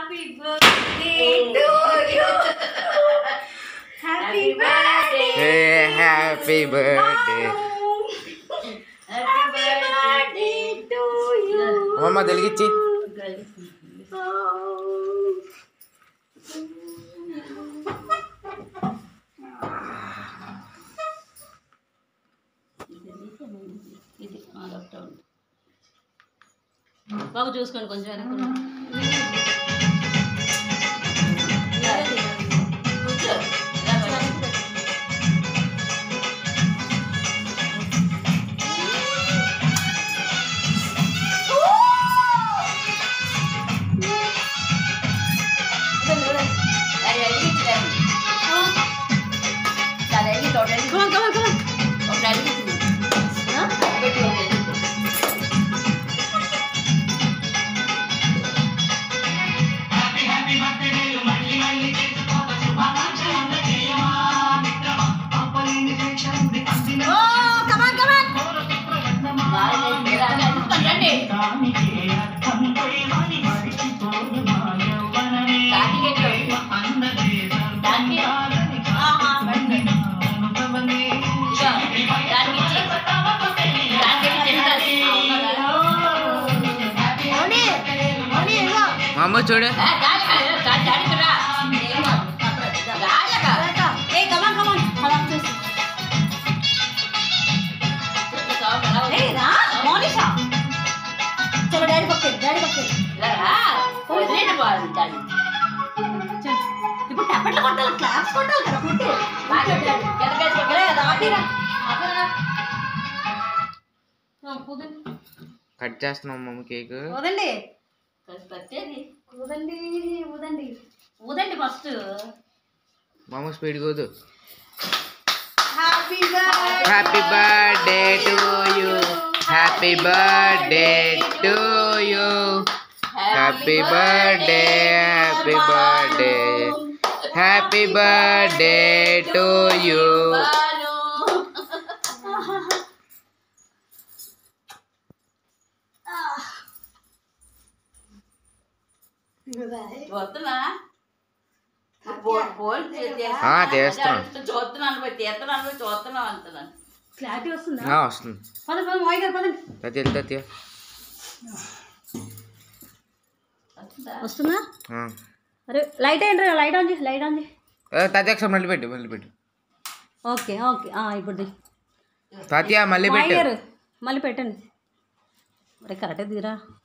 Happy birthday to you happy birthday happy birthday happy birthday to you అమ్మమ్మ తెలిగిచ్చి ఇది left ఉంది బాబు చూసుకోండి కొంచెం వెనక కూర్చో. ఇలా పడు. చూడండి, చూడండి. అది వెలిగించలేదు. చాలా వెలిగించు, ఒకటి వెలిగించు. ఒకటి వెలిగించింది. ఆ? పెట్టి ఒకటి వెలిగించు. బాగా లేదు. రండి, రండి. దానికి ఎట్లా? దానికి? ఆహా, రండి. ఇదిగో, దానికి ఇచ్చి. దానికి ఇచ్చి తింటారు. అవునా? మా అమ్మ చూడు ఏ, దానికి రా, దా- దానికి రా. ఏమో, రాలేక. ఏ కమాన్ కమాన్ కమాన్ చూసి చెట్ల సౌండ్ ఎలా ఉంది? ఏ రా మోనిషా చలో డాడీ పక్కన డాడీ పక్కన ఇలా రా. వదిలేయండి బాబు దాన్ని. చల్ ఇప్పుడు టపట్లు కొట్టాలి క్లాప్స్ కొట్టాలి కదా కొట్టు బాగా పెట్టాడు. కిందకేసి కొట్టాడు. అరే, ఆపిరా. ఆపిరా. ఆ, కూదు. కట్ చేస్తున్నాం మమ్మ కేక్ వదండి కాస్త వచ్చేది. ఊదండి ఊదండి ఊదండి ఫస్ట్ మామ speed కోదు happy birthday happy birthday to you happy birthday to you happy birthday happy birthday happy birthday to you Balu. చూస్తున్నా ఫోన్ ఫోన్ ఆ, తీస్తున్నాను. చూస్తున్నాను పోయి తీస్తున్నాను పోయి చూస్తున్నావు అంటున్నాను క్లారిటీ వస్తుందా ఆ, వస్తుంది పదండి పదండి మోయ్ గారు పదండి తతి వెళ్తా తీ. వస్తుందా? వస్తుందా ఆ. అరే లైట్ ఏంటి లైట్ ఆన్ చేయి లైట్ ఆన్ చేయి ఏ, తతి ఒకసారి మళ్ళీ పెట్టు మళ్ళీ పెట్టు ఓకే ఓకే ఆ, ఇప్పుడు ది. తాతయ్య మళ్ళీ మాయ పెట్టు గారు మళ్ళీ పెట్టండి మరి కరెక్టే తీరా